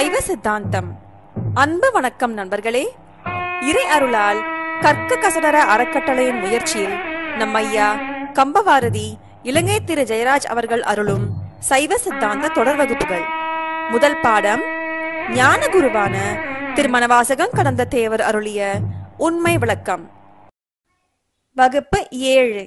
சைவ சித்தாந்தம் அன்பு வணக்கம் நண்பர்களே இறை அருளால் கற்க கசடர அறக்கட்டளையின் முயற்சியில் நம் ஐயா கம்பவாரதி இலங்கை திரு ஜெயராஜ் அவர்கள் அருளும் சைவ சித்தாந்த தொடர் வகுப்புகள் முதல் பாடம் ஞான குருவான திருமணவாசகம் கடந்த தேவர் அருளிய உண்மை விளக்கம் வகுப்பு ஏழு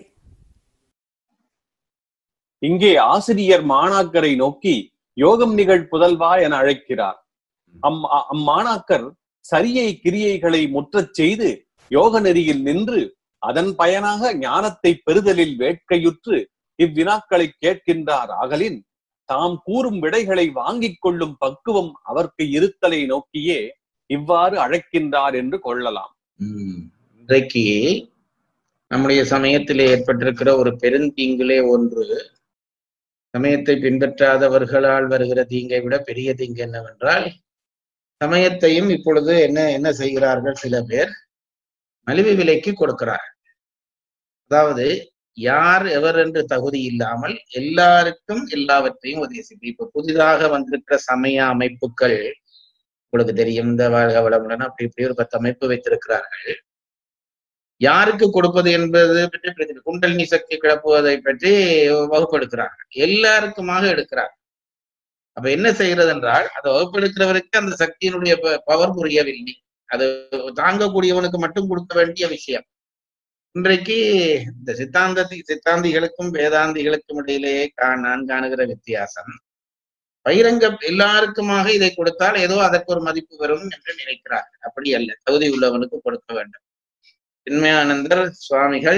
இங்கே ஆசிரியர் மாணாக்கரை நோக்கி யோகம் நிகழ் புதல்வா என அழைக்கிறார் அம் அ- அம்மாணாக்கர் சரியை கிரியைகளை முற்றச் செய்து யோக நெறியில் நின்று அதன் பயனாக ஞானத்தை பெறுதலில் வேட்கையுற்று இவ்வினாக்களை கேட்கின்றார் ஆகலின் தாம் கூறும் விடைகளை வாங்கிக் கொள்ளும் பக்குவம் அவர்க்கு இருத்தலை நோக்கியே இவ்வாறு அழைக்கின்றார் என்று கொள்ளலாம் ம். இன்றைக்கு நம்முடைய சமயத்தில் ஏற்பட்டிருக்கிற ஒரு பெருந்தீங்கிலே ஒன்று சமயத்தை பின்பற்றாதவர்களால் வருகிற தீங்கை விட பெரிய தீங்கு என்னவென்றால் சமயத்தையும் இப்பொழுது என்ன என்ன செய்கிறார்கள் சில பேர் மலிவு விலைக்கு கொடுக்கிறார்கள் அதாவது யார் எவர் என்று தகுதி இல்லாமல் எல்லாருக்கும் எல்லாவற்றையும் உதவி இப்ப புதிதாக வந்திருக்கிற சமய அமைப்புகள் உங்களுக்கு தெரியும் இந்த வாழ்க வளமுடன் அப்படி இப்படி ஒரு பத்து அமைப்பு வைத்திருக்கிறார்கள் யாருக்கு கொடுப்பது என்பது பற்றி பிரச்சனை குண்டலினி சக்தி கிளப்புவதை பற்றி வகுப்பெடுக்கிறார்கள் எல்லாருக்குமாக எடுக்கிறார் அப்ப என்ன செய்கிறது என்றால் அதை வகுப்பெடுக்கிறவருக்கு அந்த சக்தியினுடைய பவர் புரியவில்லை அது தாங்கக்கூடியவனுக்கு மட்டும் கொடுக்க வேண்டிய விஷயம் இன்றைக்கு இந்த சித்தாந்தத்தி சித்தாந்திகளுக்கும் வேதாந்திகளுக்கும் இடையிலேயே கா- நான் காணுகிற வித்தியாசம் பகிரங்க எல்லாருக்குமாக இதை கொடுத்தால் ஏதோ அதற்கு ஒரு மதிப்பு வரும் என்று நினைக்கிறார் அப்படி அல்ல தகுதி உள்ளவனுக்கு கொடுக்க வேண்டும் சின்மயானந்தர் சுவாமிகள்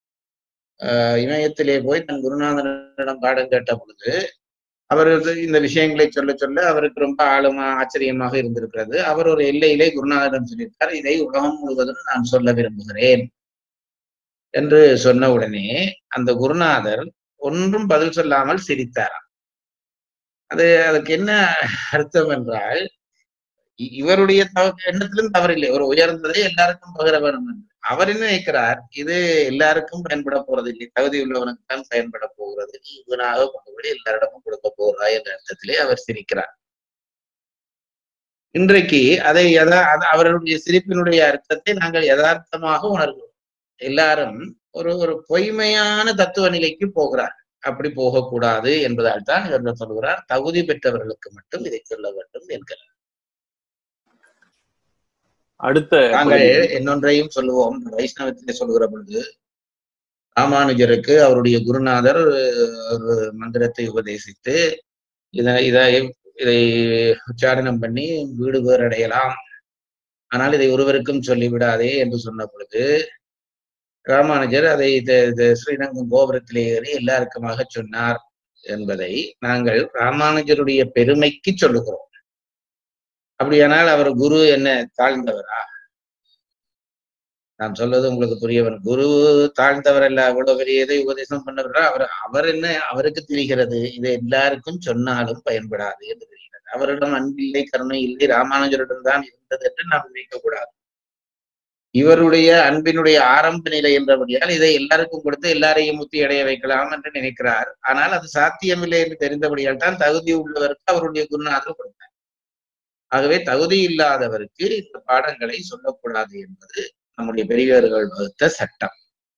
ஆஹ் இமயத்திலே போய் தன் குருநாதனிடம் பாடம் கேட்ட பொழுது அவர் வந்து இந்த விஷயங்களை சொல்ல சொல்ல அவருக்கு ரொம்ப ஆழமா ஆச்சரியமாக இருந்திருக்கிறது அவர் ஒரு எல்லையிலே குருநாதரிடம் சொல்லியிருக்கார் இதை உலகம் முழுவதும் நான் சொல்ல விரும்புகிறேன் என்று சொன்ன உடனே அந்த குருநாதர் ஒன்றும் பதில் சொல்லாமல் சிரித்தாராம் அது அதுக்கு என்ன அர்த்தம் என்றால் இ- இவருடைய தவ- எண்ணத்திலும் தவறில்லை ஒரு உயர்ந்ததை எல்லாருக்கும் பகிர வேண்டும் என்று அவர் என்ன நினைக்கிறார் இது எல்லாருக்கும் பயன்பட போறது இல்லை தகுதி உள்ளவனுக்கு தான் பயன்பட போகிறது நீ இவனாக கொண்டு எல்லாரிடமும் கொடுக்க போகிறாய் என்ற அர்த்தத்திலே அவர் சிரிக்கிறார் இன்றைக்கு அதை யதா அது அவர்களுடைய சிரிப்பினுடைய அர்த்தத்தை நாங்கள் யதார்த்தமாக உணர்கிறோம் எல்லாரும் ஒரு ஒரு பொய்மையான தத்துவ நிலைக்கு போகிறார் அப்படி போகக்கூடாது என்பதால் தான் இவர்கள் சொல்கிறார் தகுதி பெற்றவர்களுக்கு மட்டும் இதை சொல்ல வேண்டும் என்கிறார் அடுத்த நாங்கள் இன்னொன்றையும் சொல்லுவோம் இந்த வைஷ்ணவத்திலே சொல்லுகிற பொழுது ராமானுஜருக்கு அவருடைய குருநாதர் ஒரு மந்திரத்தை உபதேசித்து இதை இதை இதை உச்சாரணம் பண்ணி வீடு பேர் அடையலாம் ஆனால் இதை ஒருவருக்கும் சொல்லிவிடாதே என்று சொன்ன பொழுது ராமானுஜர் அதை த- த- ஸ்ரீரங்கம் கோபுரத்திலே ஏறி எல்லாருக்குமாக சொன்னார் என்பதை நாங்கள் ராமானுஜருடைய பெருமைக்கு சொல்லுகிறோம் அப்படியானால் அவர் குரு என்ன தாழ்ந்தவரா நான் சொல்வது உங்களுக்கு புரியவன் குரு தாழ்ந்தவர் அல்ல அவ்வளவு பெரிய இதை உபதேசம் பண்ணவரா அவர் அவர் என்ன அவருக்கு தெரிகிறது இது எல்லாருக்கும் சொன்னாலும் பயன்படாது என்று தெரிகிறது அவரிடம் அன்பில்லை கருணை இல்லை ராமானுஜரிடம் தான் இருந்தது என்று நாம் நினைக்க கூடாது இவருடைய அன்பினுடைய ஆரம்ப நிலை என்றபடியால் இதை எல்லாருக்கும் கொடுத்து எல்லாரையும் முத்தி அடைய வைக்கலாம் என்று நினைக்கிறார் ஆனால் அது சாத்தியமில்லை என்று தெரிந்தபடியால் தான் தகுதி உள்ளவருக்கு அவருடைய குருநாதர் கொடுத்தார் ஆகவே தகுதி இல்லாதவருக்கு இந்த பாடங்களை சொல்லக்கூடாது என்பது நம்முடைய பெரியவர்கள் வகுத்த சட்டம்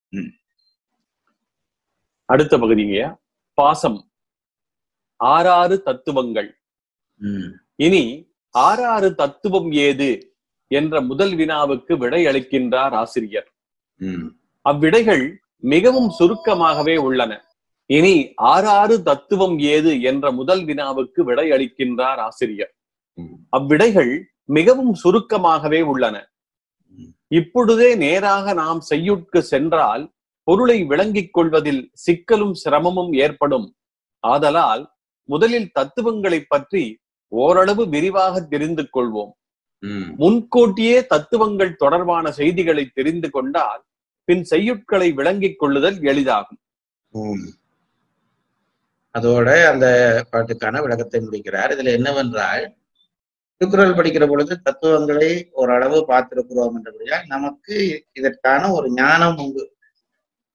அடுத்த பகுதிங்க பாசம் ஆறாறு தத்துவங்கள் உம் இனி ஆறாறு தத்துவம் ஏது என்ற முதல் வினாவுக்கு விடை அளிக்கின்றார் ஆசிரியர் உம் அவ்விடைகள் மிகவும் சுருக்கமாகவே உள்ளன இனி ஆறாறு தத்துவம் ஏது என்ற முதல் வினாவுக்கு விடை அளிக்கின்றார் ஆசிரியர் உம் அவ்விடைகள் மிகவும் சுருக்கமாகவே உள்ளன ம். இப்பொழுதே நேராக நாம் செய்யுட்கு சென்றால் பொருளை விளங்கிக் கொள்வதில் சிக்கலும் சிரமமும் ஏற்படும் ஆதலால் முதலில் தத்துவங்களைப் பற்றி ஓரளவு விரிவாக தெரிந்து கொள்வோம் உம் முன்கூட்டியே தத்துவங்கள் தொடர்பான செய்திகளை தெரிந்து கொண்டால் பின் செய்யுட்களை விளங்கிக் கொள்ளுதல் எளிதாகும் உம் அதோட அந்த பாட்டுக்கான விளக்கத்தை முடிக்கிறார் இதுல என்னவென்றால் திருக்குறள் படிக்கிற பொழுது தத்துவங்களை ஓரளவு பார்த்திருக்கிறோம் என்றபடியால் நமக்கு இதற்கான ஒரு ஞானம் உண்டு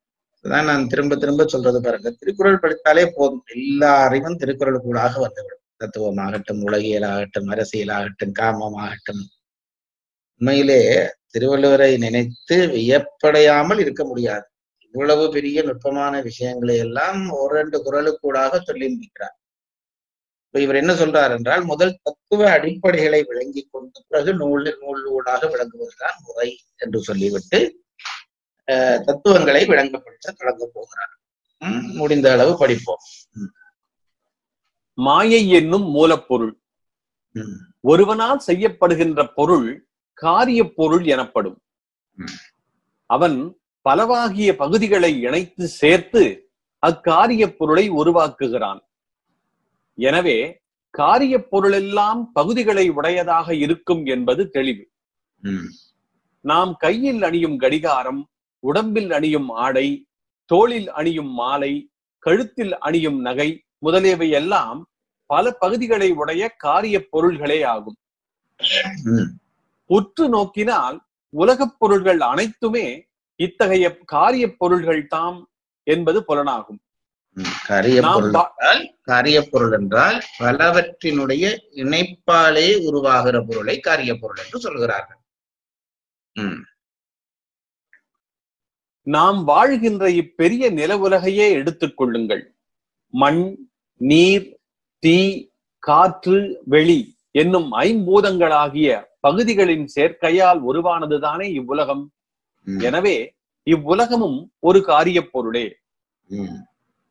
அதான் நான் திரும்ப திரும்ப சொல்றது பாருங்க திருக்குறள் படித்தாலே போதும் எல்லா அறிவும் திருக்குறளுக்குள்ளாக வந்துவிடும் தத்துவமாகட்டும் உலகியலாகட்டும் அரசியலாகட்டும் காமமாகட்டும் உண்மையிலே திருவள்ளுவரை நினைத்து வியப்படையாமல் இருக்க முடியாது இவ்வளவு பெரிய நுட்பமான விஷயங்களை எல்லாம் ஒரு ரெண்டு குரலுக்கூடாக சொல்லி முடிக்கிறார் இப்ப இவர் என்ன சொல்றார் என்றால் முதல் தத்துவ அடிப்படைகளை விளங்கி கொண்டு பிறகு நூல் நூலூடாக விளங்குவதுதான் முறை என்று சொல்லிவிட்டு அஹ், தத்துவங்களை விளங்கப்படுத்த தொடங்க போகிறார் ம், முடிந்த அளவு படிப்போம் மாயை என்னும் மூலப்பொருள் ம், ஒருவனால் செய்யப்படுகின்ற பொருள் காரிய பொருள் எனப்படும் ம். அவன் பலவாகிய பகுதிகளை இணைத்து சேர்த்து அக்காரிய பொருளை உருவாக்குகிறான் எனவே காரிய பொருளெல்லாம் பகுதிகளை உடையதாக இருக்கும் என்பது தெளிவு ம், நாம் கையில் அணியும் கடிகாரம் உடம்பில் அணியும் ஆடை தோளில் அணியும் மாலை கழுத்தில் அணியும் நகை முதலியவை எல்லாம் பல பகுதிகளை உடைய காரிய பொருள்களே ஆகும் ம், உற்று நோக்கினால் உலகப் பொருள்கள் அனைத்துமே இத்தகைய காரிய பொருள்கள் தாம் என்பது புலனாகும் ம். காரிய நாம் பொருள் பா- என்றால் காரிய பொருள் என்றால் பலவற்றினுடைய இணைப்பாலே உருவாகிற பொருளை காரிய பொருள் என்று சொல்கிறார்கள் ம், நாம் வாழ்கின்ற இப்பெரிய நில உலகையே எடுத்துக் கொள்ளுங்கள் மண் நீர் தீ காற்று வெளி என்னும் ஐம்பூதங்களாகிய பகுதிகளின் சேர்க்கையால் உருவானதுதானே இவ்வுலகம் ம், எனவே இவ்வுலகமும் ஒரு காரியப் பொருளே ம்,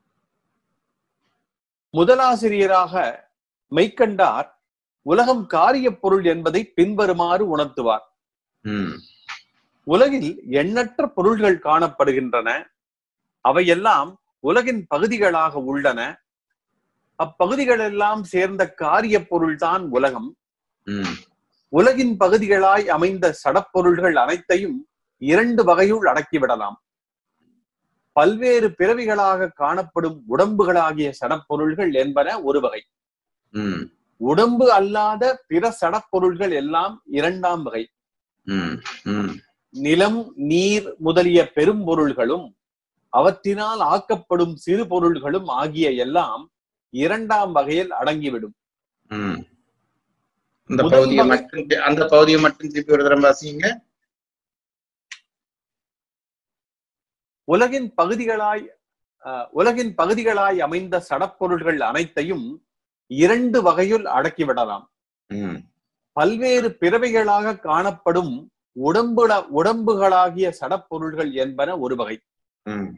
முதலாசிரியராக மெய்க்கண்டார் உலகம் காரியப் பொருள் என்பதை பின்வருமாறு உணர்த்துவார் ம், உலகில் எண்ணற்ற பொருள்கள் காணப்படுகின்றன அவையெல்லாம் உலகின் பகுதிகளாக உள்ளன அப்பகுதிகள் எல்லாம் சேர்ந்த காரிய பொருள்தான் உலகம் ம், உலகின் பகுதிகளாய் அமைந்த சடப்பொருள்கள் அனைத்தையும் இரண்டு வகையுள் அடக்கிவிடலாம் பல்வேறு பிறவிகளாக காணப்படும் உடம்புகளாகிய சடப்பொருள்கள் என்பன ஒரு வகை ம், உடம்பு அல்லாத பிற சடப்பொருள்கள் எல்லாம் இரண்டாம் வகை ம், ம், நிலம் நீர் முதலிய பெரும்பொருள்களும் அவற்றினால் ஆக்கப்படும் சிறு பொருள்களும் ஆகிய எல்லாம் இரண்டாம் வகையில் அடங்கிவிடும் ம். அந்த முதல் பகுதியை வகை- மட்டும் தி- அந்த பகுதியை மட்டும் திருப்பி ஒரு தரம் வாசிங்க உலகின் பகுதிகளாய் அஹ், உலகின் பகுதிகளாய் அமைந்த சடப்பொருள்கள் அனைத்தையும் இரண்டு வகையுள் அடக்கிவிடலாம் ம், பல்வேறு பிறவைகளாக காணப்படும் உடம்புல உடம்புகளாகிய சடப்பொருள்கள் என்பன ஒரு வகை ம்,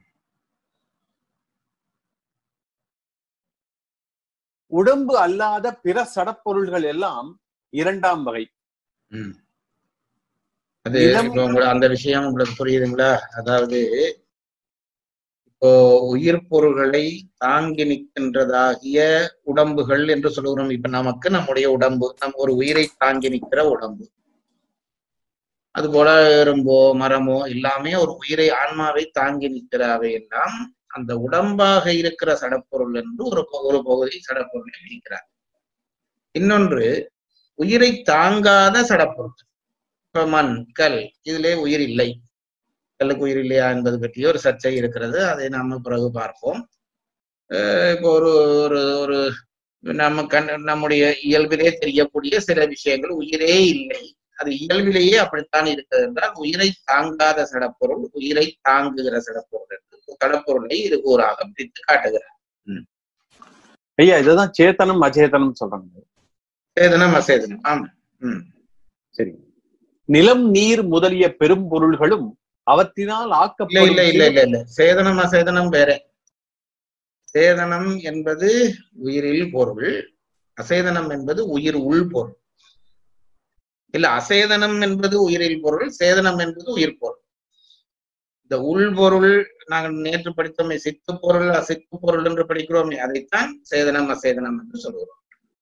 உடம்பு அல்லாத பிற சடப்பொருள்கள் எல்லாம் இரண்டாம் வகை ம். அது நிலம் இப்போ உங்களுக்கு அந்த விஷயம் உங்களுக்கு புரியுதுங்களா அதாவது இப்போ உயிர் பொருள்களை தாங்கி நிற்கின்றதாகிய உடம்புகள் என்று சொல்லுகிறோம் இப்ப நமக்கு நம்முடைய உடம்பு நம் ஒரு உயிரை தாங்கி நிற்கிற உடம்பு அது போல எறும்போ மரமோ எல்லாமே ஒரு உயிரை ஆன்மாவை தாங்கி நிற்கிற அவையெல்லாம் அந்த உடம்பாக இருக்கிற சடப்பொருள் என்று ஒரு ப- ஒரு பகுதி சடப்பொருளை பிரிக்கிறார் இன்னொன்று உயிரை தாங்காத சடப்பொருள் இப்ப மண் கல் இதிலே உயிர் இல்லை கல்லுக்கு உயிர் இல்லையா என்பது பற்றி ஒரு சர்ச்சை இருக்கிறது அதை நாம பிறகு பார்ப்போம் அஹ் இப்போ ஒரு ஒரு ஒரு நம்ம கண் நம்முடைய இயல்பிலே தெரியக்கூடிய சில விஷயங்கள் உயிரே இல்லை அது இயல்பிலேயே அப்படித்தான் இருக்கிறது என்றால் உயிரை தாங்காத சடப்பொருள் உயிரை தாங்குகிற சடப்பொருள் என்று சடப்பொருளை இரு கூறாக பிரித்து காட்டுகிறார் ஐயா இதுதான் சேத்தனம் அச்சேதனம் சொல்றாங்க சேதனம் அசேதனம் ஆமா ம் சரி நிலம் நீர் முதலிய பெரும்பொருள்களும் அவற்றினால் இல்ல ஆக்கப்படும் இல்ல இல்ல இல்ல இல்ல சேதனம் அசேதனம் வேற சேதனம் என்பது உயிரில் பொருள் அசேதனம் என்பது உயிர் உள் பொருள் இல்ல அசேதனம் என்பது உயிரில் பொருள் சேதனம் என்பது உயிர் பொருள் இந்த உள் பொருள் நாங்கள் நேற்று படித்தோமே சித்து பொருள் அசித்து பொருள் என்று படிக்கிறோமே அதைத்தான் சேதனம் அசேதனம் என்று சொல்கிறோம்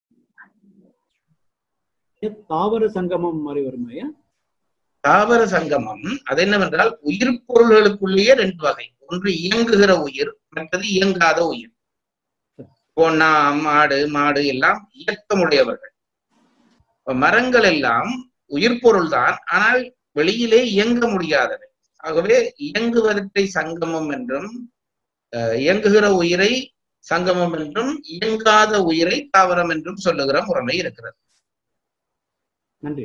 தாவர சங்கமம் மாதிரி வருமா ஐயா தாவர சங்கமம் அது என்னவென்றால் உயிர் பொருள்களுக்குள்ளேயே ரெண்டு வகை ஒன்று இயங்குகிற உயிர் மற்றது இயங்காத உயிர் இப்போ நாம் மாடு மாடு எல்லாம் இயக்கமுடையவர்கள் இப்ப மரங்கள் எல்லாம் உயிர் பொருள்தான் ஆனால் வெளியிலே இயங்க முடியாதவை ஆகவே இயங்குவதற்றை சங்கமம் என்றும் அஹ், இயங்குகிற உயிரை சங்கமம் என்றும் இயங்காத உயிரை தாவரம் என்றும் சொல்லுகிற முறைமை இருக்கிறது நன்றி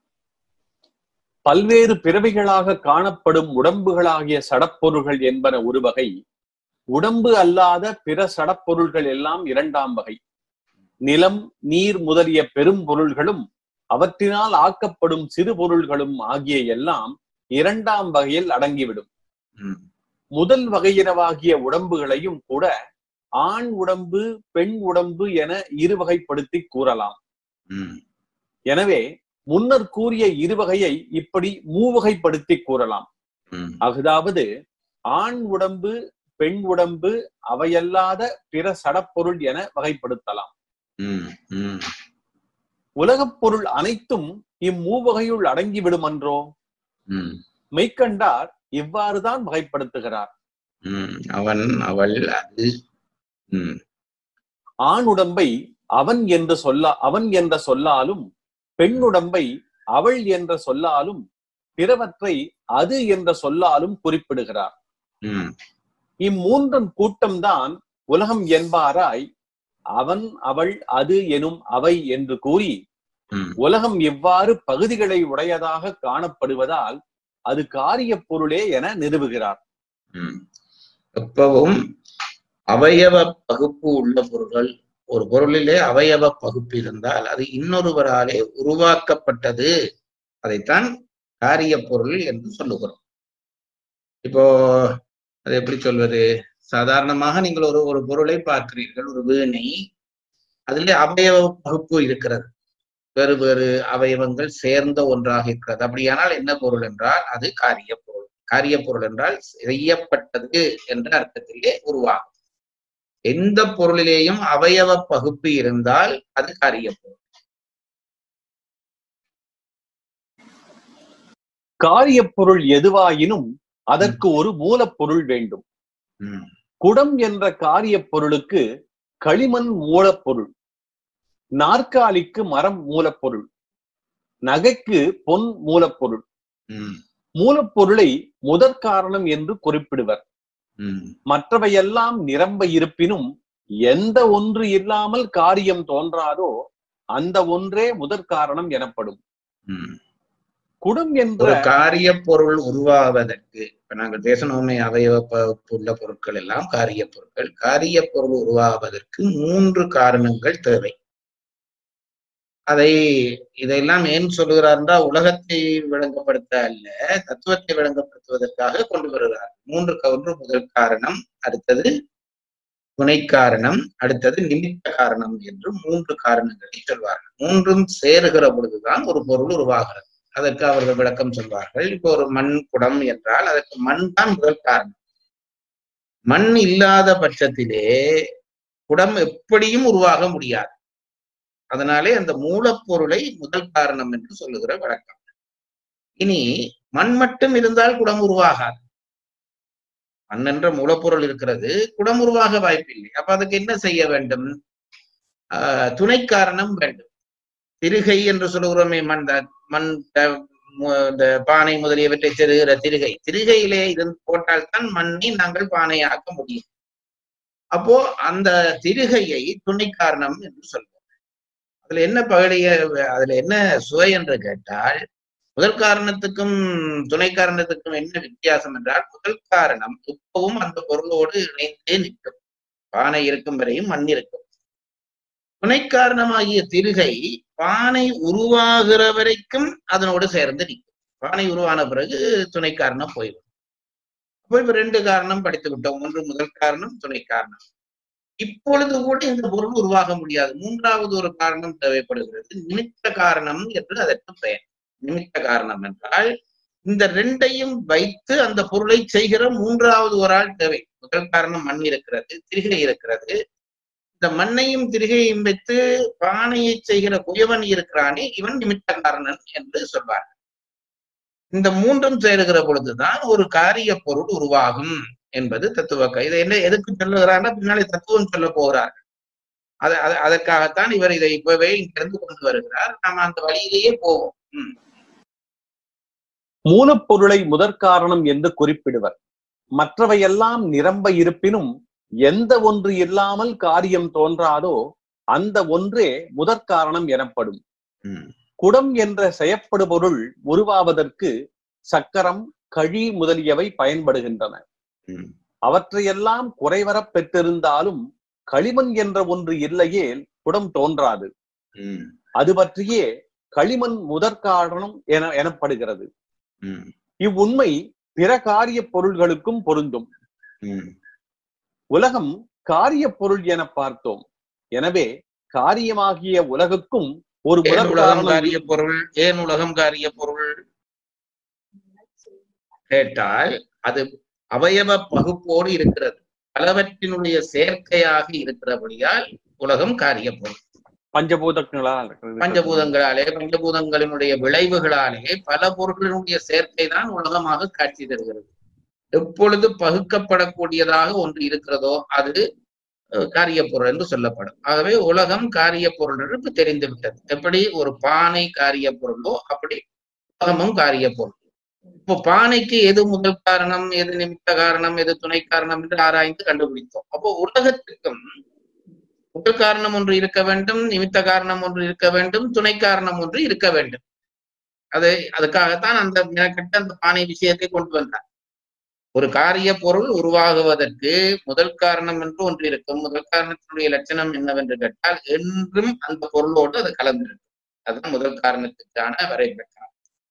பல்வேறு பிறவிகளாக காணப்படும் உடம்புகளாகிய சடப்பொருள்கள் என்பன ஒரு வகை உடம்பு அல்லாத பிற சடப்பொருள்கள் எல்லாம் இரண்டாம் வகை நிலம் நீர் முதலிய பெரும் பொருள்களும் அவற்றினால் ஆக்கப்படும் சிறு பொருள்களும் ஆகிய எல்லாம் இரண்டாம் வகையில் அடங்கிவிடும் ம், முதல் வகையினவாகிய உடம்புகளையும் கூட ஆண் உடம்பு பெண் உடம்பு என இருவகைப்படுத்தி கூறலாம் ம், எனவே முன்னர் கூறிய இருவகையை இப்படி மூவகைப்படுத்தி கூறலாம் ம், அதாவது ஆண் உடம்பு பெண் உடம்பு அவையல்லாத பிற சடப்பொருள் என வகைப்படுத்தலாம் ம், ம், உலகப் பொருள் அனைத்தும் இம்மூவகையுள் அடங்கிவிடுமன்றோ ம், மெய்க்கண்டார் இவ்வாறுதான் வகைப்படுத்துகிறார் ம். அவன் அவள் அது ம், ஆண் உடம்பை அவன் என்று சொல்ல அவன் என்ற சொல்லாலும் பெண் உடம்பை அவள் என்ற சொல்லாலும் பிறவற்றை அது என்ற சொல்லாலும் குறிப்பிடுகிறார் ம், இம்மூன்றும் கூட்டம்தான் உலகம் என்பாராய் அவன் அவள் அது எனும் அவை என்று கூறி ம். உலகம் இவ்வாறு பகுதிகளை உடையதாக காணப்படுவதால் அது காரியப் பொருளே என நிறுவுகிறார் ம். எப்பவும் அவயவ பகுப்பு உள்ள பொருள்கள் ஒரு பொருளிலே அவயவ பகுப்பு இருந்தால் அது இன்னொருவராலே உருவாக்கப்பட்டது அதைத்தான் காரிய பொருள் என்று சொல்லுகிறோம் இப்போ அது எப்படி சொல்வது சாதாரணமாக நீங்கள் ஒரு ஒரு பொருளை பார்க்கிறீர்கள் ஒரு வீணை அதிலே அவயவ பகுப்பு இருக்கிறது வேறு வேறு அவயவங்கள் சேர்ந்த ஒன்றாக இருக்கிறது அப்படியானால் என்ன பொருள் என்றால் அது காரிய பொருள் காரிய பொருள் என்றால் செய்யப்பட்டது என்ற அர்த்தத்திலே உருவாகும் எந்த பொருளிலேயும் அவயவ பகுப்பு இருந்தால் அது காரிய பொருள் காரியப் பொருள் எதுவாயினும் அதற்கு ஒரு மூலப்பொருள் வேண்டும் ம், குடம் என்ற காரியப் பொருளுக்கு களிமண் மூலப்பொருள் நாற்காலிக்கு மரம் மூலப்பொருள் நகைக்கு பொன் மூலப்பொருள் ம், மூலப்பொருளை முதற் காரணம் என்று குறிப்பிடுவர் ம், மற்றவையெல்லாம் நிரம்ப இருப்பினும் எந்த ஒன்று இல்லாமல் காரியம் தோன்றாதோ அந்த ஒன்றே முதற் காரணம் எனப்படும் ம். குடம் என்ற ஒரு காரிய பொருள் உருவாவதற்கு இப்ப நாங்கள் பேசணுமே அவயவ பகுப்பு உள்ள பொருட்கள் எல்லாம் காரிய பொருட்கள் காரிய பொருள் உருவாவதற்கு மூன்று காரணங்கள் தேவை அதை இதையெல்லாம் ஏன் சொல்லுகிறார் என்றால் உலகத்தை விளங்கப்படுத்த அல்ல தத்துவத்தை விளங்கப்படுத்துவதற்காக கொண்டு வருகிறார் மூன்று க- ஒன்று முதல் காரணம் அடுத்தது துணை காரணம் அடுத்தது நிமித்த காரணம் என்று மூன்று காரணங்களை சொல்வார்கள் மூன்றும் சேருகிற பொழுதுதான் ஒரு பொருள் உருவாகிறது அதற்கு அவர்கள் விளக்கம் சொல்வார்கள் இப்போ ஒரு மண் குடம் என்றால் அதற்கு மண் தான் முதல் காரணம் மண் இல்லாத பட்சத்திலே குடம் எப்படியும் உருவாக முடியாது அதனாலே அந்த மூலப்பொருளை முதல் காரணம் என்று சொல்லுகிற வழக்கம் இனி மண் மட்டும் இருந்தால் குடம் உருவாகாது மண் என்ற மூலப்பொருள் இருக்கிறது குடம் உருவாக வாய்ப்பில்லை அப்ப அதுக்கு என்ன செய்ய வேண்டும் ஆஹ் துணை காரணம் வேண்டும் திருகை என்று சொல்லுகிறோமே மண் த- மண் த- மு- இந்த பானை முதலியவற்றை செருகிற திருகை திருகையிலே இருந்து போட்டால்தான் மண்ணை நாங்கள் பானையாக்க முடியும் அப்போ அந்த திருகையை துணை காரணம் என்று சொல்வோம் அதுல என்ன பகடிய அதுல என்ன சுவை என்று கேட்டால் முதல் காரணத்துக்கும் துணை காரணத்துக்கும் என்ன வித்தியாசம் என்றால் முதல் காரணம் எப்பவும் அந்த பொருளோடு இணைந்தே நிற்கும் பானை இருக்கும் வரையும் மண் இருக்கும் துணை காரணமாகிய திருகை பானை உருவாகிற வரைக்கும் அதனோடு சேர்ந்து நிற்கும் பானை உருவான பிறகு துணை காரணம் போய்விடும் அப்போ இப்ப ரெண்டு காரணம் படித்து விட்டோம் ஒன்று முதல் காரணம் துணை காரணம் இப்பொழுது கூட இந்த பொருள் உருவாக முடியாது மூன்றாவது ஒரு காரணம் தேவைப்படுகிறது நிமித்த காரணம் என்று அதற்கு பெயர் நிமித்த காரணம் என்றால் இந்த ரெண்டையும் வைத்து அந்த பொருளை செய்கிற மூன்றாவது ஒரு ஆள் தேவை முதல் காரணம் மண் இருக்கிறது திரிகை இருக்கிறது இந்த மண்ணையும் திரிகையும் வைத்து பானையை செய்கிற குயவன் இருக்கிறானே இவன் நிமித்த காரணன் என்று சொல்வார் இந்த மூன்றும் சேருகிற பொழுதுதான் ஒரு காரிய பொருள் உருவாகும் என்பது தத்துவ க- இதை என்ன எதுக்கு சொல்லுகிறார்னா பின்னாலே தத்துவம் சொல்ல போகிறார்கள் அது அது- அதற்காகத்தான் இவர் இதை இப்பவே இங்கிருந்து கொண்டு வருகிறார் நாம அந்த வழியிலேயே போவோம் ம், மூலப்பொருளை முதற் காரணம் என்று குறிப்பிடுவர் மற்றவையெல்லாம் நிரம்ப இருப்பினும் எந்த ஒன்று இல்லாமல் காரியம் தோன்றாதோ அந்த ஒன்றே முதற் காரணம் எனப்படும் ம், குடம் என்ற செயற்படுபொருள் உருவாவதற்கு சக்கரம் கழி முதலியவை பயன்படுகின்றன ம், அவற்றையெல்லாம் குறைவரப் பெற்றிருந்தாலும் களிமண் என்ற ஒன்று இல்லையேல் குடம் தோன்றாது ம், அது பற்றியே களிமண் முதற் காரணம் என எனப்படுகிறது ம், இவ்வுண்மை பிற காரிய பொருள்களுக்கும் பொருந்தும் ம். உலகம் காரிய பொருள் என பார்த்தோம் எனவே காரியமாகிய உலகுக்கும் ஒரு ஏன் முதற் உலகம் காரணம் காரிய பொருள் ஏன் உலகம் காரிய பொருள் கேட்டால் அது அவயவ பகுப்போடு இருக்கிறது பலவற்றினுடைய சேர்க்கையாக இருக்கிறபடியால் உலகம் காரிய பொருள் பஞ்சபூதங்களால் இருக்கிறது. பஞ்சபூதங்களாலே பஞ்சபூதங்களினுடைய விளைவுகளாலே பல பொருட்களினுடைய சேர்க்கை தான் உலகமாக காட்சி தருகிறது எப்பொழுது பகுக்கப்படக்கூடியதாக ஒன்று இருக்கிறதோ அது அஹ், காரிய பொருள் என்று சொல்லப்படும் ஆகவே உலகம் காரிய பொருள் என்று இப்ப தெரிந்து விட்டது எப்படி ஒரு பானை காரிய பொருளோ அப்படி உலகமும் காரிய பொருள் இப்போ பானைக்கு எது முதல் காரணம் எது நிமித்த காரணம் எது துணை காரணம் என்று ஆராய்ந்து கண்டுபிடித்தோம் அப்போ உலகத்துக்கும் முதல் காரணம் ஒன்று இருக்க வேண்டும் நிமித்த காரணம் ஒன்று இருக்க வேண்டும் துணை காரணம் ஒன்று இருக்க வேண்டும் அது அதுக்காகத்தான் அந்த மெனக்கெட்டு அந்த பானை விஷயத்தை கொண்டு வந்தார் ஒரு காரிய பொருள் உருவாகுவதற்கு முதல் காரணம் என்று ஒன்று இருக்கும் முதல் காரணத்தினுடைய லட்சணம் என்னவென்று கேட்டால் என்றும் அந்த பொருளோடு அது கலந்திருக்கும் அதுதான் முதல் காரணத்துக்கான வரைபடம்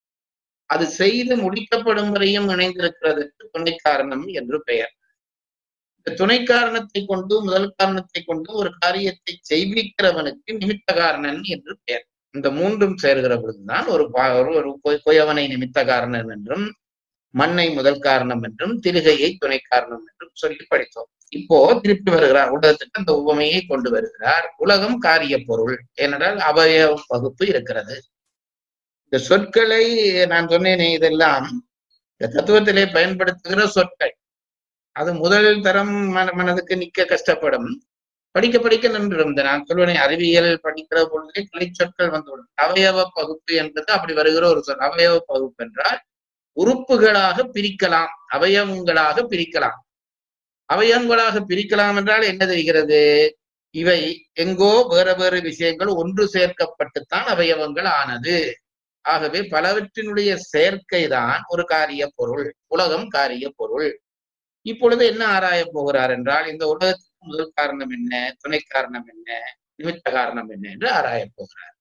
அது செய்து முடிக்கப்படும் வரையும் இணைந்திருக்கிறதுக்கு துணை காரணம் என்று பெயர் இந்த துணை காரணத்தை கொண்டு முதல் காரணத்தை கொண்டு ஒரு காரியத்தை செய்விக்கிறவனுக்கு நிமித்த காரணன் என்று பெயர் இந்த மூன்றும் சேர்கிற பொழுதுதான் ஒரு பா- ஒரு- ஒரு கொ- கொயவனை நிமித்த காரணன் என்றும் மண்ணை முதல் காரணம் என்றும் திருகையை துணை காரணம் என்றும் சொல்லி படித்தோம் இப்போ திருப்பி வருகிறார் உலகத்துக்கு அந்த உவமையை கொண்டு வருகிறார் உலகம் காரிய பொருள் ஏனென்றால் அவய வகுப்பு இருக்கிறது இந்த சொற்களை நான் சொன்னேனே இதெல்லாம் இந்த தத்துவத்திலே பயன்படுத்துகிற சொற்கள் அது முதல் தரம் மன மனதுக்கு நிக்க கஷ்டப்படும் படிக்க படிக்க நின்றுடும் இந்த நான் சொல்லுவேனே அறிவியல் படிக்கிற பொழுதே கிளை சொற்கள் வந்துவிடும் அவயவ பகுப்பு என்பது அப்படி வருகிற ஒரு சொல் அவயவ பகுப்பு என்றால் உறுப்புகளாக பிரிக்கலாம் அவயவங்களாக பிரிக்கலாம் அவயவங்களாக பிரிக்கலாம் என்றால் என்ன தெரிகிறது இவை எங்கோ வேற வேறு விஷயங்கள் ஒன்று சேர்க்கப்பட்டுத்தான் அவயவங்கள் ஆனது ஆகவே பலவற்றினுடைய சேர்க்கை தான் ஒரு காரிய பொருள் உலகம் காரிய பொருள் இப்பொழுது என்ன ஆராயப் போகிறார் என்றால் இந்த உலகத்துக்கு முதல் காரணம் என்ன துணை காரணம் என்ன நிமித்த காரணம் என்ன என்று ஆராயப் போகிறார்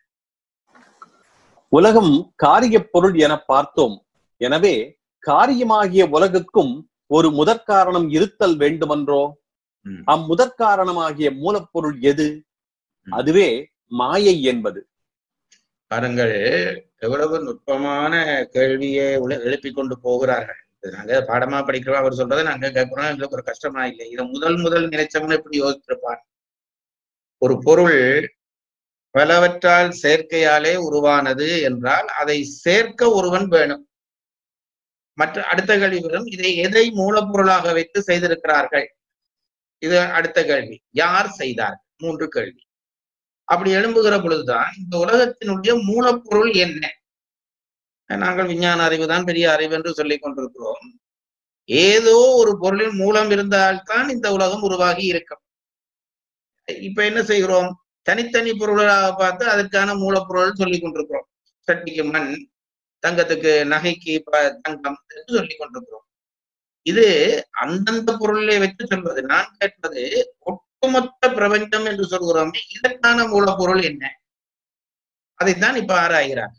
உலகம் காரிய பொருள் என பார்த்தோம் எனவே காரியமாகிய உலகுக்கும் ஒரு முதற் காரணம் இருத்தல் வேண்டுமன்றோ ம். அம்முதற் காரணமாகிய மூலப்பொருள் எது ம். அதுவே மாயை என்பது பாருங்கள் எவ்வளவு நுட்பமான கேள்வியை உல- எழுப்பிக் கொண்டு போகிறார்கள் இது நாங்க பாடமா படிக்கிறோம் அவர் சொல்றதை நாங்க கேட்கிறோம் எங்களுக்கு ஒரு கஷ்டமா இல்லை இதை முதல் முதல் நினைச்சவங்க எப்படி யோசிச்சிருப்பார் ஒரு பொருள் பலவற்றால் சேர்க்கையாலே உருவானது என்றால் அதை சேர்க்க ஒருவன் வேணும் மற்ற அடுத்த கேள்வி வரும் இதை எதை மூலப்பொருளாக வைத்து செய்திருக்கிறார்கள் இது அடுத்த கேள்வி யார் செய்தார் மூன்று கேள்வி அப்படி எழும்புகிற பொழுதுதான் இந்த உலகத்தினுடைய மூலப்பொருள் என்ன நாங்கள் விஞ்ஞான அறிவு தான் பெரிய அறிவு என்று சொல்லிக் கொண்டிருக்கிறோம் ஏதோ ஒரு பொருளின் மூலம் இருந்தால்தான் இந்த உலகம் உருவாகி இருக்கும் இப்ப என்ன செய்கிறோம் தனித்தனி பொருளாக பார்த்து அதற்கான மூலப்பொருள் சொல்லிக் கொண்டிருக்கிறோம் சட்டிக்கு மண் தங்கத்துக்கு நகைக்கு ப- தங்கம் என்று சொல்லிக் கொண்டிருக்கிறோம் இது அந்தந்த பொருளை வைத்து சொல்வது நான் கேட்பது ஒட்டுமொத்த பிரபஞ்சம் என்று சொல்கிறோமே இதற்கான மூலப்பொருள் என்ன அதைத்தான் இப்ப ஆராய்கிறார்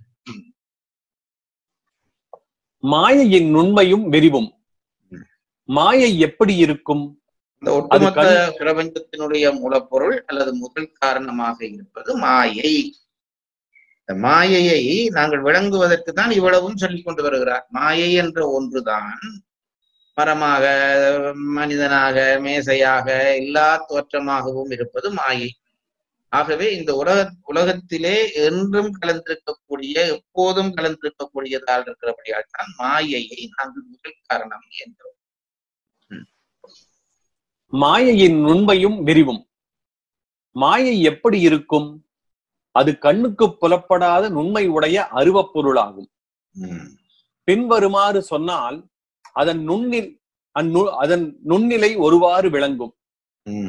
மாயையின் நுண்மையும் விரிவும் மாயை எப்படி இருக்கும் இந்த ஒட்டுமொத்த கண்- பிரபஞ்சத்தினுடைய மூலப்பொருள் அல்லது முதல் காரணமாக இருப்பது மாயை இந்த மாயையை நாங்கள் விளங்குவதற்கு தான் இவ்வளவும் சொல்லிக் கொண்டு வருகிறார் மாயை என்ற ஒன்றுதான் மரமாக மனிதனாக மேசையாக எல்லா தோற்றமாகவும் இருப்பது மாயை ஆகவே இந்த உலக உலகத்திலே என்றும் கலந்திருக்கக்கூடிய எப்போதும் கலந்திருக்கக்கூடியதால் இருக்கிறபடியால் தான் மாயையை நாங்கள் முதல் காரணம் என்றோம் மாயையின் நுண்மையும் விரிவும் மாயை எப்படி இருக்கும் அது கண்ணுக்கு புலப்படாத நுண்மை உடைய அருவப் பொருளாகும் உம் பின்வருமாறு சொன்னால் அதன் நுண்ணில் அந்நு அதன் நுண்ணிலை ஒருவாறு விளங்கும் ம்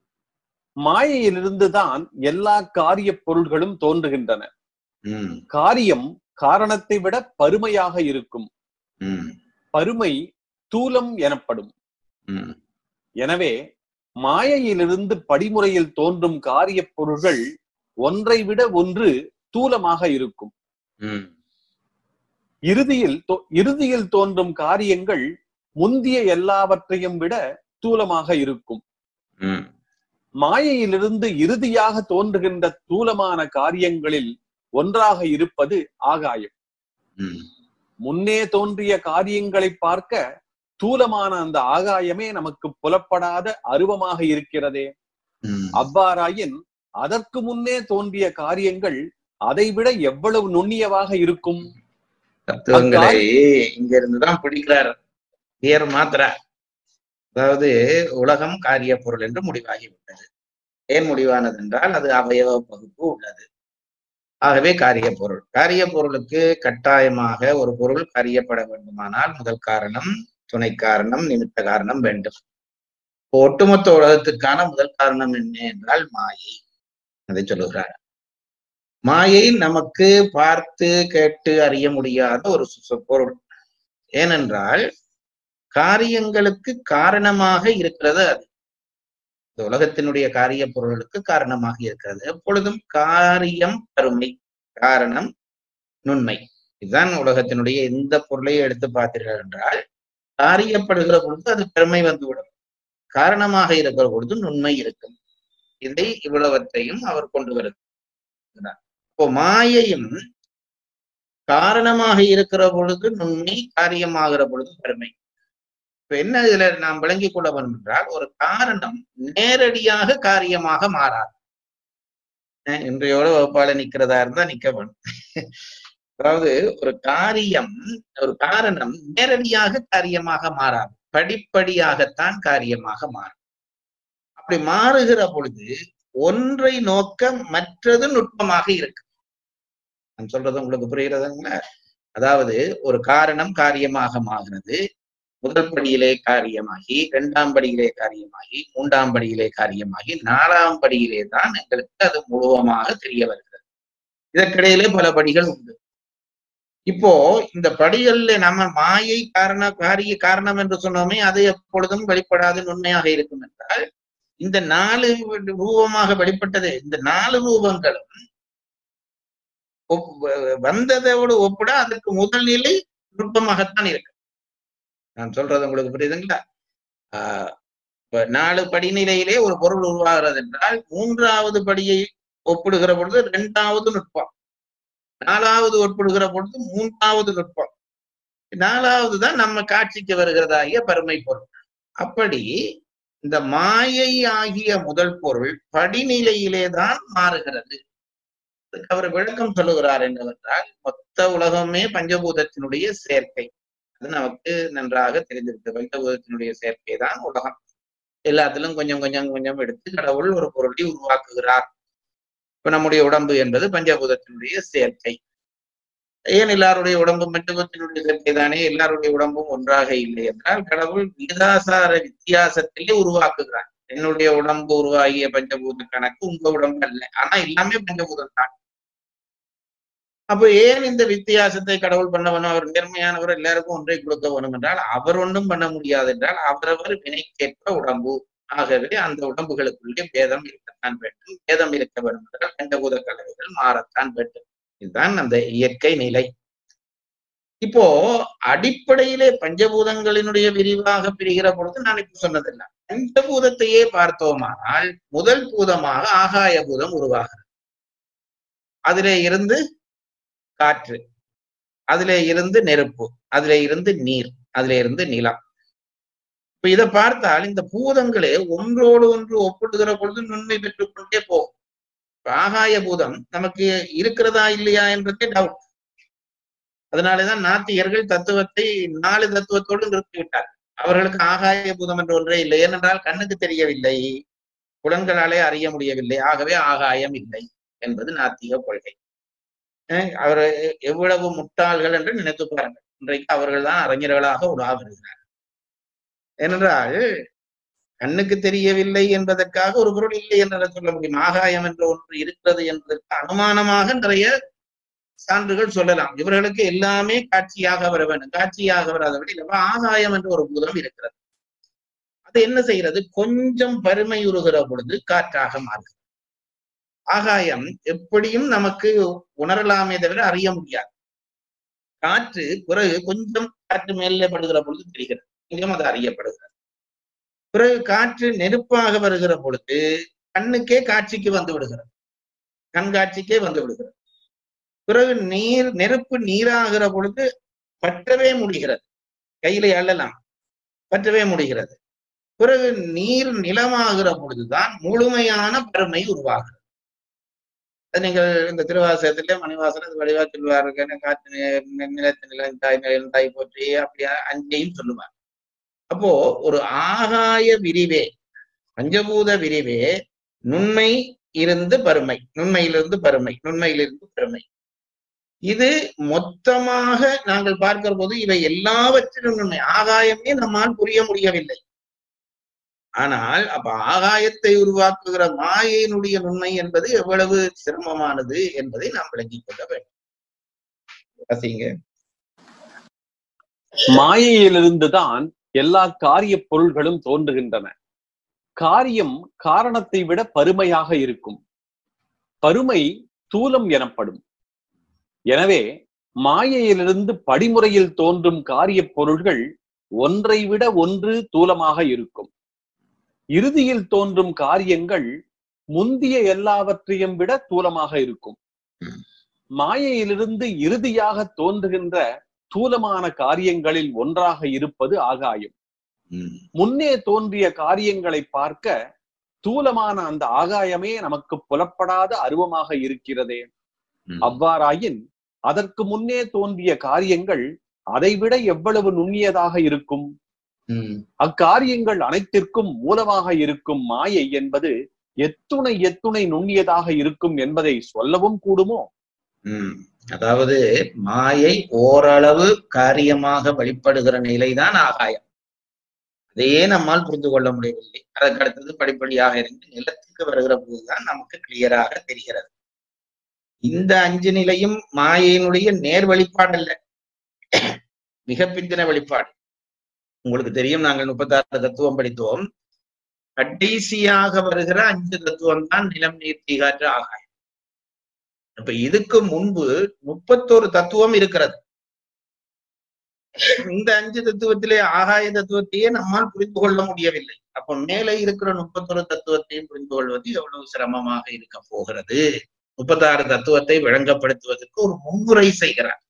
மாயையிலிருந்துதான் எல்லா காரிய பொருள்களும் தோன்றுகின்றன ம் காரியம் காரணத்தை விட பருமையாக இருக்கும் ம் பருமை தூலம் எனப்படும் ம் எனவே மாயையிலிருந்து படிமுறையில் தோன்றும் காரிய பொருள்கள் ஒன்றை விட ஒன்று தூலமாக இருக்கும் ம் இறுதியில் தோ- இறுதியில் தோன்றும் காரியங்கள் முந்திய எல்லாவற்றையும் விட தூலமாக இருக்கும் ம் மாயையிலிருந்து இறுதியாக தோன்றுகின்ற தூலமான காரியங்களில் ஒன்றாக இருப்பது ஆகாயம் ம் முன்னே தோன்றிய காரியங்களை பார்க்க தூலமான அந்த ஆகாயமே நமக்கு புலப்படாத அருவமாக இருக்கிறதே ம் அவ்வாறாயின் அதற்கு முன்னே தோன்றிய காரியங்கள் அதைவிட எவ்வளவு நுண்ணியவாக இருக்கும் தத்துவங்களை இங்க இருந்துதான் பிடிக்கிறார் பேர் மாத்திர அதாவது உலகம் காரிய பொருள் என்று முடிவாகிவிட்டது ஏன் முடிவானது என்றால் அது அவயவ பகுப்பு உள்ளது ஆகவே காரிய பொருள் காரிய பொருளுக்கு கட்டாயமாக ஒரு பொருள் அறியப்பட வேண்டுமானால் முதல் காரணம் துணை காரணம் நிமித்த காரணம் வேண்டும் இப்போ ஒட்டுமொத்த உலகத்துக்கான முதல் காரணம் என்ன என்றால் மாயை அதை சொல்லுகிறார் மாயை நமக்கு பார்த்து கேட்டு அறிய முடியாத ஒரு சு- சு- பொருள் ஏனென்றால் காரியங்களுக்கு காரணமாக இருக்கிறது அது இந்த உலகத்தினுடைய காரிய பொருளுக்கு காரணமாக இருக்கிறது எப்பொழுதும் காரியம் பருமை காரணம் நுண்மை இதுதான் உலகத்தினுடைய எந்த பொருளையும் எடுத்து பார்த்தீர்கள் என்றால் காரியப்படுகிற பொழுது அது பெருமை வந்துவிடும் காரணமாக இருக்கிற பொழுது நுண்மை இருக்கும் இதை இவ்வளவற்றையும் அவர் கொண்டு வருகிறார் இப்போ மாயையும் காரணமாக இருக்கிற பொழுது நுண்மை காரியமாகிற பொழுது பெருமை இப்ப என்ன இதுல நாம் விளங்கிக் கொள்ள வேண்டும் என்றால் ஒரு காரணம் நேரடியாக காரியமாக மாறாது அஹ் இன்றையோட வகுப்பாளர் நிக்கிறதா இருந்தா நிக்க வேணும் அதாவது ஒரு காரியம் ஒரு காரணம் நேரடியாக காரியமாக மாறாது படிப்படியாகத்தான் காரியமாக மாறும் அப்படி மாறுகிற பொழுது ஒன்றை நோக்க மற்றது நுட்பமாக இருக்கு நான் சொல்றது உங்களுக்கு புரிகிறதுங்களா அதாவது ஒரு காரணம் காரியமாக மாறுகிறது முதல் படியிலே காரியமாகி இரண்டாம் படியிலே காரியமாகி மூன்றாம் படியிலே காரியமாகி நாலாம் படியிலே தான் எங்களுக்கு அது முழுவமாக தெரிய வருகிறது இதற்கிடையிலே பல படிகள் உண்டு இப்போ இந்த படிகள்ல நம்ம மாயை காரண காரிய காரணம் என்று சொன்னோமே அது எப்பொழுதும் வெளிப்படாது உண்மையாக இருக்கும் என்றால் இந்த நாலு ரூபமாக வெளிப்பட்டது இந்த நாலு ரூபங்களும் ஒப்- வந்ததோடு ஒப்பிட அதற்கு முதல் நிலை நுட்பமாகத்தான் இருக்கு நான் சொல்றது உங்களுக்கு புரியுதுங்களா ஆஹ் இப்ப நாலு படிநிலையிலே ஒரு பொருள் உருவாகிறது என்றால் மூன்றாவது படியை ஒப்பிடுகிற பொழுது இரண்டாவது நுட்பம் நாலாவது ஒப்பிடுகிற பொழுது மூன்றாவது நுட்பம் நாலாவது தான் நம்ம காட்சிக்கு வருகிறதாகிய பருமை பொருள் அப்படி இந்த மாயை ஆகிய முதல் பொருள் படிநிலையிலே தான் மாறுகிறது அதுக்கு அவர் விளக்கம் சொல்லுகிறார் என்னவென்றால் மொத்த உலகமே பஞ்சபூதத்தினுடைய சேர்க்கை அது நமக்கு நன்றாக தெரிந்திருக்கு பஞ்சபூதத்தினுடைய சேர்க்கை தான் உலகம் எல்லாத்திலும் கொஞ்சம் கொஞ்சம் கொஞ்சம் எடுத்து கடவுள் ஒரு பொருளை உருவாக்குகிறார் இப்ப நம்முடைய உடம்பு என்பது பஞ்சபூதத்தினுடைய சேர்க்கை ஏன் எல்லாருடைய உடம்பும் பஞ்சபூதத்தினுடைய சேர்க்கை தானே எல்லாருடைய உடம்பும் ஒன்றாக இல்லை என்றால் கடவுள் விகிதாசார வித்தியாசத்திலே உருவாக்குகிறார் என்னுடைய உடம்பு உருவாகிய பஞ்சபூத கணக்கு உங்க உடம்பு அல்ல ஆனா எல்லாமே பஞ்சபூதம் தான் அப்ப ஏன் இந்த வித்தியாசத்தை கடவுள் பண்ண வேணும் அவர் நேர்மையானவர் எல்லாருக்கும் ஒன்றை கொடுக்க வேணும் என்றால் அவர் ஒன்றும் பண்ண முடியாது என்றால் அவரவர் வினைக்கேற்ற உடம்பு ஆகவே அந்த உடம்புகளுக்குள்ளே பேதம் இருக்கத்தான் வேண்டும் பேதம் இருக்க வேண்டும் என்றால் பஞ்சபூத கலவைகள் மாறத்தான் வேண்டும் இதுதான் அந்த இயற்கை நிலை இப்போ அடிப்படையிலே பஞ்சபூதங்களினுடைய விரிவாக பிரிகிற பொழுது நான் இப்ப சொன்னதில்லை பஞ்சபூதத்தையே பார்த்தோமானால் முதல் பூதமாக ஆகாய பூதம் உருவாகிறது அதிலே இருந்து காற்று அதிலே இருந்து நெருப்பு அதிலே இருந்து நீர் அதிலே இருந்து நிலம் இப்ப இதை பார்த்தால் இந்த பூதங்களே ஒன்றோடு ஒன்று ஒப்பிடுகிற பொழுது நுண்மை பெற்றுக் கொண்டே போகும் இப்ப ஆகாய பூதம் நமக்கு இருக்கிறதா இல்லையா என்றதே டவுட் அதனாலேதான் நாத்திகர்கள் தத்துவத்தை நாலு தத்துவத்தோடு நிறுத்திவிட்டார் அவர்களுக்கு ஆகாய பூதம் என்ற ஒன்றே இல்லை ஏனென்றால் கண்ணுக்கு தெரியவில்லை புலன்களாலே அறிய முடியவில்லை ஆகவே ஆகாயம் இல்லை என்பது நாத்திக கொள்கை அஹ் அவர் எவ்வளவு முட்டாள்கள் என்று நினைத்து பாருங்கள் இன்றைக்கு அவர்கள் தான் அறிஞர்களாக உலா வருகிறார் ஏனென்றால் கண்ணுக்கு தெரியவில்லை என்பதற்காக ஒரு பொருள் இல்லை என்று சொல்ல முடியும் ஆகாயம் என்ற ஒன்று இருக்கிறது என்பதற்கு அனுமானமாக நிறைய சான்றுகள் சொல்லலாம் இவர்களுக்கு எல்லாமே காட்சியாக வர வேண்டும் காட்சியாக வராதபடி இல்லவா ஆகாயம் என்ற ஒரு பூதம் இருக்கிறது அது என்ன செய்கிறது கொஞ்சம் பருமையுறுகிற பொழுது காற்றாக மாறுகிறது ஆகாயம் எப்படியும் நமக்கு உணரலாமே தவிர அறிய முடியாது காற்று பிறகு கொஞ்சம் காற்று மேலே படுகிற பொழுது தெரிகிறது கொஞ்சம் அது அறியப்படுகிறது பிறகு காற்று நெருப்பாக வருகிற பொழுது கண்ணுக்கே காட்சிக்கு வந்து விடுகிறது கண்காட்சிக்கே வந்து விடுகிறது பிறகு நீர் நெருப்பு நீராகிற பொழுது பற்றவே முடிகிறது கையில அள்ளலாம் பற்றவே முடிகிறது பிறகு நீர் நிலமாகிற பொழுதுதான் முழுமையான பருமை உருவாகிறது அது நீங்கள் இந்த திருவாசகத்திலே மணிவாசனம் வடிவா சொல்வார்கள் காற்று நி- நிலத்து நிலம் தாய் நிலம் தாய் போற்றி அப்படியா அஞ்சையும் சொல்லுவார் அப்போ ஒரு ஆகாய விரிவே பஞ்சபூத விரிவே நுண்மை இருந்து பருமை நுண்மையிலிருந்து பருமை நுண்மையிலிருந்து பெருமை இது மொத்தமாக நாங்கள் பார்க்கிற போது இவை எல்லாவற்றிலும் நுண்மை ஆகாயமே நம்மால் புரிய முடியவில்லை ஆனால் அப்ப ஆகாயத்தை உருவாக்குகிற மாயையினுடைய நுண்மை என்பது எவ்வளவு சிரமமானது என்பதை நாம் விளங்கிக் கொள்ள வேண்டும் வாசிங்க. மாயையிலிருந்துதான் எல்லா காரிய பொருள்களும் தோன்றுகின்றன காரியம் காரணத்தை விட பருமையாக இருக்கும் பருமை தூலம் எனப்படும் எனவே மாயையிலிருந்து படிமுறையில் தோன்றும் காரியப் பொருள்கள் ஒன்றை விட ஒன்று தூலமாக இருக்கும் இறுதியில் தோன்றும் காரியங்கள் முந்திய எல்லாவற்றையும் விட தூலமாக இருக்கும் மாயையிலிருந்து இறுதியாக தோன்றுகின்ற தூலமான காரியங்களில் ஒன்றாக இருப்பது ஆகாயம் ம், முன்னே தோன்றிய காரியங்களை பார்க்க தூலமான அந்த ஆகாயமே நமக்கு புலப்படாத அருவமாக இருக்கிறதே ம். அவ்வாறாயின் அதற்கு முன்னே தோன்றிய காரியங்கள் அதைவிட எவ்வளவு நுண்ணியதாக இருக்கும் ம், அக்காரியங்கள் அனைத்திற்கும் மூலமாக இருக்கும் மாயை என்பது எத்துணை எத்துணை நுண்ணியதாக இருக்கும் என்பதை சொல்லவும் கூடுமோ ம். அதாவது மாயை ஓரளவு காரியமாக வெளிப்படுகிற நிலைதான் ஆகாயம் அதையே நம்மால் புரிந்து கொள்ள முடியவில்லை அதற்கு அடுத்தது படிப்படியாக இருந்து நிலத்துக்கு வருகிற போதுதான் நமக்கு கிளியராக தெரிகிறது இந்த அஞ்சு நிலையும் மாயையினுடைய நேர் வெளிப்பாடு அல்ல மிக பிந்தின வெளிப்பாடு உங்களுக்கு தெரியும் நாங்கள் முப்பத்தாறு தத்துவம் படித்தோம் கடைசியாக வருகிற அஞ்சு தத்துவம் தான் நிலம் நீர் தீகாற்று ஆகாயம் இப்ப இதுக்கு முன்பு முப்பத்தோரு தத்துவம் இருக்கிறது இந்த அஞ்சு தத்துவத்திலே ஆகாய தத்துவத்தையே நம்மால் புரிந்து கொள்ள முடியவில்லை அப்ப மேலே இருக்கிற முப்பத்தொரு தத்துவத்தையும் புரிந்து கொள்வது எவ்வளவு சிரமமாக இருக்க போகிறது முப்பத்தாறு தத்துவத்தை விளங்கப்படுத்துவதற்கு ஒரு முன்னுரை செய்கிறார்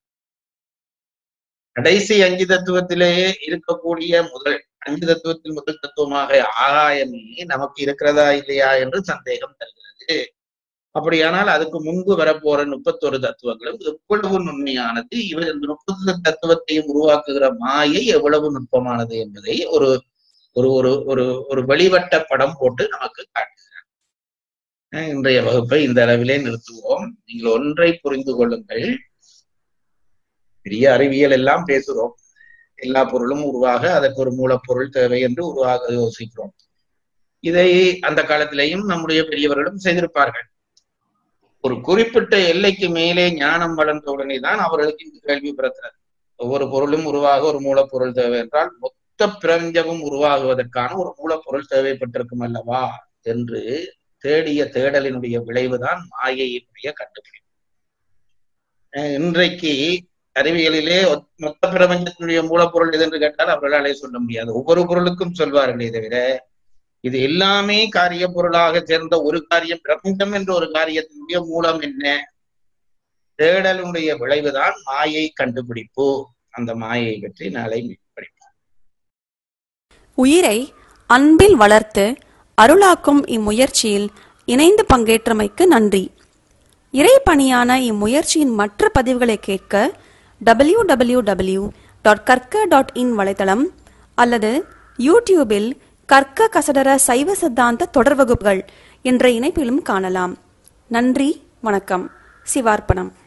கடைசி அஞ்சு தத்துவத்திலேயே இருக்கக்கூடிய முதல் அஞ்சு தத்துவத்தில் முதல் தத்துவமாக ஆகாயமே நமக்கு இருக்கிறதா இல்லையா என்று சந்தேகம் தருகிறது அப்படியானால் அதுக்கு முன்பு வரப்போற முப்பத்தொரு தத்துவங்களும் எவ்வளவு நுண்மையானது இவர் இந்த முப்பது தத்துவத்தையும் உருவாக்குகிற மாயை எவ்வளவு நுட்பமானது என்பதை ஒரு ஒரு ஒரு ஒரு ஒரு வெளிவட்ட படம் போட்டு நமக்கு காட்டுகிறார் அஹ் இன்றைய வகுப்பை இந்த அளவிலே நிறுத்துவோம் நீங்கள் ஒன்றை புரிந்து கொள்ளுங்கள் பெரிய அறிவியல் எல்லாம் பேசுகிறோம் எல்லா பொருளும் உருவாக அதற்கு ஒரு மூலப்பொருள் தேவை என்று உருவாக யோசிக்கிறோம் இதை அந்த காலத்திலேயும் நம்முடைய பெரியவர்களும் செய்திருப்பார்கள் ஒரு குறிப்பிட்ட எல்லைக்கு மேலே ஞானம் வளர்ந்த உடனே தான் அவர்களுக்கு இந்த கேள்வி பிறக்கிறது ஒவ்வொரு பொருளும் உருவாக ஒரு மூலப்பொருள் தேவை என்றால் மொத்த பிரபஞ்சமும் உருவாகுவதற்கான ஒரு மூலப்பொருள் தேவைப்பட்டிருக்கும் அல்லவா என்று தேடிய தேடலினுடைய விளைவுதான் மாயையினுடைய கண்டுபிடிப்பு அஹ் இன்றைக்கு அறிவியலிலே ஒத்- மொத்த பிரபஞ்சத்தினுடைய மூலப்பொருள் எது என்று கேட்டால் அவர்களாலே சொல்ல முடியாது ஒவ்வொரு பொருளுக்கும் சொல்வார்களே தவிர இது எல்லாமே காரிய பொருளாக சேர்ந்த ஒரு காரியம் பிரபஞ்சம் என்ற ஒரு காரியத்தினுடைய மூலம் என்ன தேடலுடைய விளைவுதான் மாயை கண்டுபிடிப்பு அந்த மாயை பற்றி நாளை படிப்போம் உயிரை அன்பில் வளர்த்து அருளாக்கும் இம்முயற்சியில் இணைந்து பங்கேற்றமைக்கு நன்றி இறைப்பணியான இம்முயற்சியின் மற்ற பதிவுகளை கேட்க W W W dot Karka dot in வலைத்தளம் அல்லது யூடியூபில் கற்க கசடர சைவ சித்தாந்த தொடர் வகுப்புகள் என்ற இணைப்பிலும் காணலாம் நன்றி வணக்கம் சிவார்ப்பணம்